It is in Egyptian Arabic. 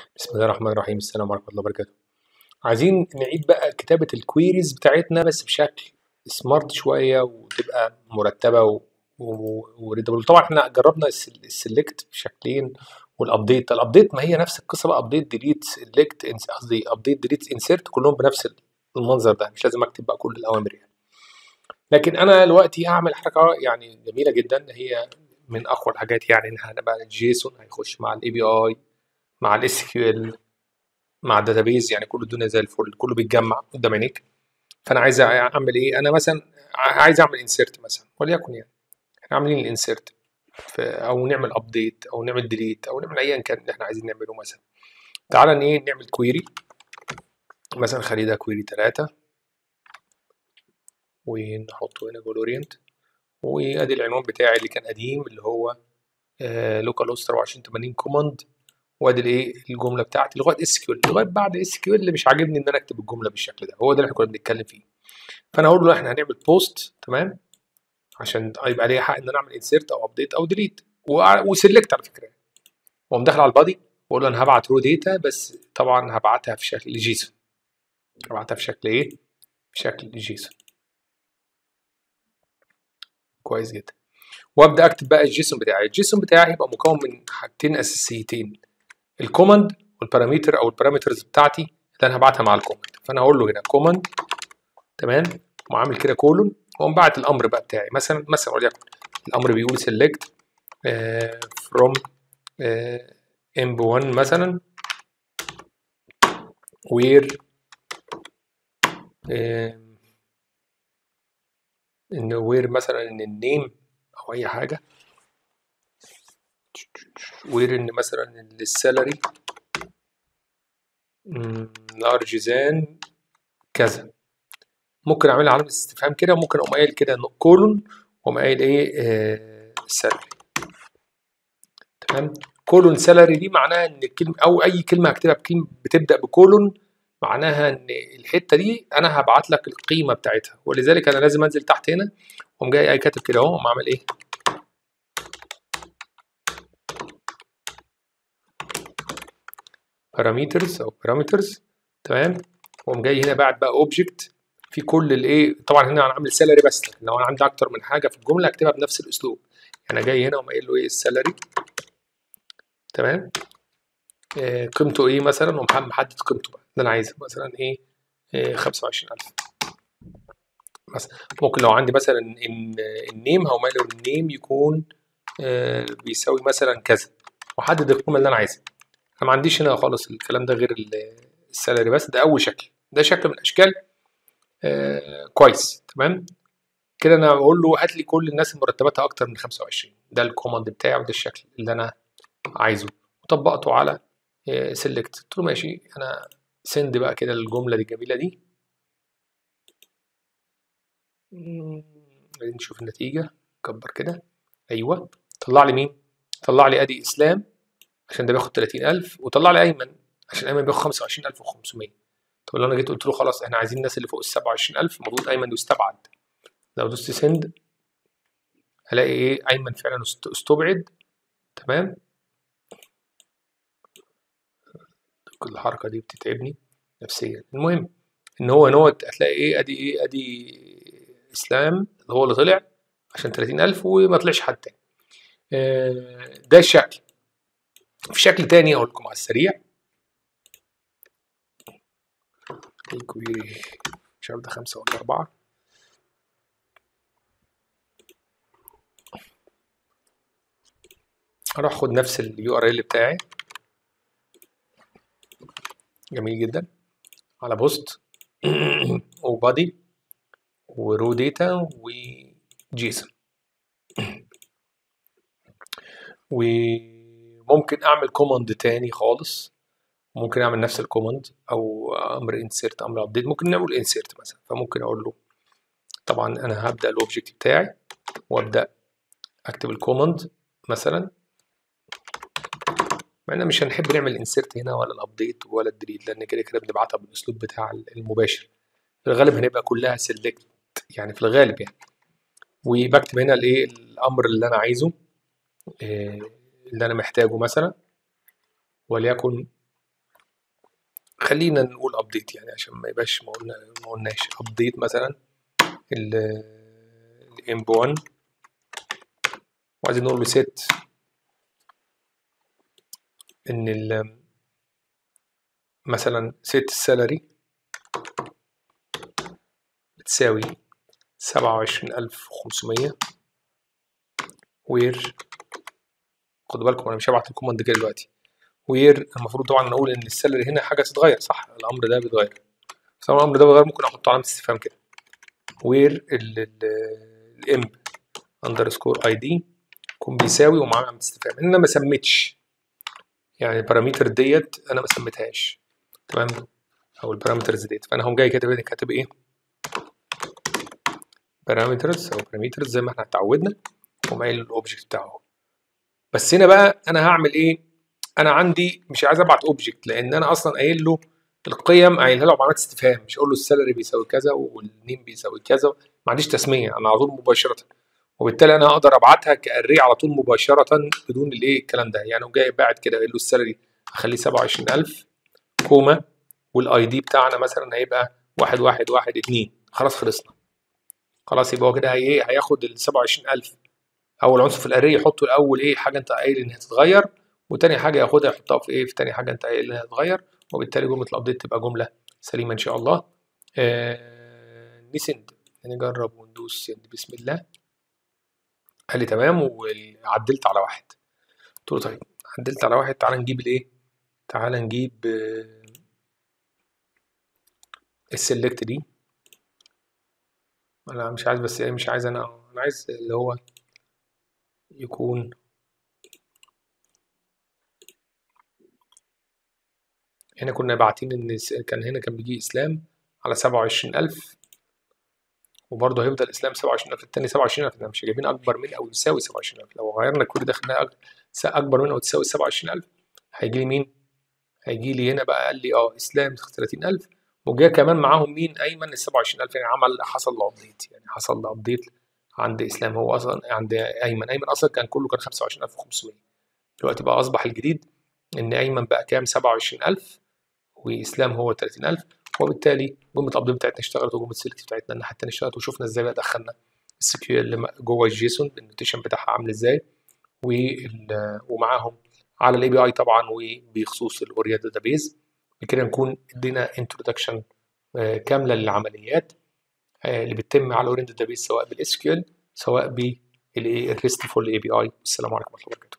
بسم الله الرحمن الرحيم السلام ورحمة الله وبركاته عايزين نعيد بقى كتابة الكويريز بتاعتنا بس بشكل سمارت شوية وتبقى مرتبة و... و... وريدبل طبعا احنا جربنا السل- السلكت بشكلين والابديت الابديت ما هي نفس القصة بقى ابديت ديليت سلكت قصدي ابديت ديليت انسيرت كلهم بنفس المنظر ده مش لازم اكتب بقى كل الاوامر يعني لكن انا دلوقتي هعمل حركة يعني جميلة جدا هي من اقوى الحاجات يعني انها هنبقى الجيسون هيخش مع الاي بي اي مع الاس كيو ال مع الداتابيز يعني كله الدنيا زي الفل كله بيتجمع قدام عينيك فانا عايز اعمل ايه انا مثلا ع- عايز اعمل انسيرت مثلا وليكن يعني احنا عاملين الانسيرت او نعمل ابديت او نعمل ديليت او نعمل ايا كان اللي احنا عايزين نعمله مثلا تعالى ان ايه نعمل كويري مثلا خلي ده كويري 3 ونحطه هنا جول اورينت وادي العنوان بتاعي اللي كان قديم اللي هو لوكال هوست 2480 كوماند وادي الايه الجمله بتاعتي لغايه اس كيو لغايه بعد اس كيو اللي مش عاجبني ان انا اكتب الجمله بالشكل ده هو ده اللي احنا كنا بنتكلم فيه فانا اقول له احنا هنعمل بوست تمام عشان يبقى ليا حق ان انا اعمل انسيرت او ابديت او ديليت وسلكت على فكره واقوم داخل على البادي واقول له انا هبعت رو داتا بس طبعا هبعتها في شكل جيسون هبعتها في شكل ايه؟ في شكل جيسون كويس جدا وابدا اكتب بقى الجيسون بتاعي الجيسون بتاعي هيبقى مكون من حاجتين اساسيتين الكوماند والبارامتر او البارامترز بتاعتي اللي انا هبعتها مع الكوماند فانا هقول له هنا كوماند تمام وعامل كده كولون واقوم باعت الامر بقى بتاعي مثلا مثلا وليكن الامر بيقول select آه from آه mb1 مثلا where آه ان where مثلا ان النيم او اي حاجه where ان مثلا السالري لارج زان كذا ممكن اعملها علامه استفهام كده وممكن اقوم قايل كده كولون واقوم قايل ايه آه السالري تمام كولون سالري دي معناها ان الكلمه او اي كلمه هكتبها بكلمه بتبدا بكولون معناها ان الحته دي انا هبعت لك القيمه بتاعتها ولذلك انا لازم انزل تحت هنا واقوم جاي اي كاتب كده اهو واقوم عامل ايه بارامترز او بارامترز تمام واقوم جاي هنا بعد بقى اوبجكت في كل الايه طبعا هنا انا عامل سالري بس لكن لو انا عندي اكتر من حاجه في الجمله هكتبها بنفس الاسلوب انا جاي هنا وقوم قايل له ايه السالري تمام آه قيمته ايه مثلا ومحدد محدد قيمته بقى اللي انا عايزها مثلا ايه آه 25000 مثلا ممكن لو عندي مثلا ان النيم هقوم قايل له النيم يكون آه بيساوي مثلا كذا واحدد القيمه اللي انا عايزها انا ما عنديش هنا خالص الكلام ده غير السالري بس ده اول شكل ده شكل من اشكال آه كويس تمام كده انا بقول له هات لي كل الناس اللي مرتباتها اكتر من 25 ده الكوماند بتاعي وده الشكل اللي انا عايزه وطبقته على سيلكت قلت له ماشي انا سند بقى كده الجمله دي الجميله دي عايزين نشوف النتيجه كبر كده ايوه طلع لي مين طلع لي ادي اسلام عشان ده بياخد 30000 وطلع لي ايمن عشان ايمن بياخد 25500 طب لو انا جيت قلت له خلاص احنا عايزين الناس اللي فوق ال 27000 المفروض ايمن يستبعد لو دوست سند هلاقي ايه ايمن فعلا استبعد تمام كل الحركه دي بتتعبني نفسيا المهم ان هو نوت هتلاقي ايه ادي ايه ادي اسلام اللي هو اللي طلع عشان 30000 وما طلعش حد تاني آه ده الشكل في شكل تاني اقول لكم على السريع الكويري مش عارف ده خمسة ولا أربعة هروح اخد نفس اليو ار ال بتاعي جميل جدا على بوست وبادي ورو داتا وجيسون وممكن اعمل كوماند تاني خالص ممكن اعمل نفس الكوماند او امر انسيرت امر ابديت ممكن نعمل انسيرت مثلا فممكن اقول له طبعا انا هبدا الاوبجكت بتاعي وابدا اكتب الكوماند مثلا مع ان مش هنحب نعمل انسيرت هنا ولا الابديت ولا الديليت لان كده كده بنبعتها بالاسلوب بتاع المباشر في الغالب هنبقى كلها سيلكت يعني في الغالب يعني وبكتب هنا الايه الامر اللي انا عايزه اللي انا محتاجه مثلا وليكن خلينا نقول ابديت يعني عشان ما يبقاش ما قلنا ما قلناش ابديت مثلا ال الام 1 وعايزين نقول له set ان ال مثلا set السالري بتساوي سبعة وعشرين ألف وخمسمية وير خدوا بالكم أنا مش هبعت الكوماند كده دلوقتي وير المفروض طبعا نقول إن السالري هنا حاجة تتغير صح الأمر ده بيتغير بس طبعا الأمر ده بيتغير ممكن أحط علامة استفهام كده وير الام اندرسكور اي دي يكون بيساوي ومعاه علامة استفهام إن أنا ما سميتش يعني البارامتر ديت أنا ما سميتهاش تمام أو البارامترز ديت فأنا هقوم جاي كاتب كاتب إيه بارامترز او بارامترز زي ما احنا اتعودنا وقوم قايل الاوبجكت بتاعه بس هنا بقى انا هعمل ايه انا عندي مش عايز ابعت اوبجكت لان انا اصلا قايل له القيم قايلها له بعلامات استفهام مش اقول له السالري بيساوي كذا والنيم بيساوي كذا ما عنديش تسميه انا على طول مباشره وبالتالي انا هقدر ابعتها كاري على طول مباشره بدون الايه الكلام ده يعني قوم جاي باعت كده قايل له السالري هخليه 27000 كوما والاي دي بتاعنا مثلا هيبقى 1112 خلاص خلصنا خلاص يبقى هو كده هي ايه هياخد ال 27000 اول عنصر في الاري يحطه الاول ايه حاجه انت قايل انها تتغير وتاني حاجه ياخدها يحطها في ايه في تاني حاجه انت قايل انها تتغير وبالتالي جمله الابديت تبقى جمله سليمه ان شاء الله آه نسند نجرب وندوس سند بسم الله قال لي تمام وعدلت على واحد قلت له طيب عدلت على واحد تعالى نجيب الايه تعالى نجيب آه السلكت دي انا مش عايز بس ايه مش عايز انا انا عايز اللي هو يكون هنا كنا باعتين ان كان هنا كان بيجي اسلام على سبعة وعشرين الف وبرضه هيفضل اسلام سبعة وعشرين الف التاني سبعة وعشرين الف احنا مش جايبين اكبر من او يساوي سبعة وعشرين الف لو غيرنا الكود ده خليناه اكبر من او تساوي سبعة وعشرين الف هيجي لي مين هيجي لي هنا بقى قال لي اه اسلام تلاتين الف وجا كمان معاهم مين ايمن ال 27000 يعني عمل حصل له ابديت يعني حصل له ابديت عند اسلام هو اصلا عند ايمن ايمن اصلا كان كله كان 25500 دلوقتي بقى اصبح الجديد ان ايمن بقى كام 27000 واسلام هو 30000 وبالتالي جمله الابديت بتاعتنا اشتغلت وجمله السلكت بتاعتنا الناحيه الثانيه اشتغلت وشفنا ازاي بقى دخلنا السي كيو ال جوه الجيسون النوتيشن بتاعها عامل ازاي ومعاهم على الاي بي اي طبعا وبخصوص الاوريا داتابيز بكده نكون ادينا انترودكشن كامله للعمليات اللي بتتم على اورينت داتابيز سواء بالاس كيو ال سواء بالريستفول اي بي اي والسلام عليكم ورحمه الله وبركاته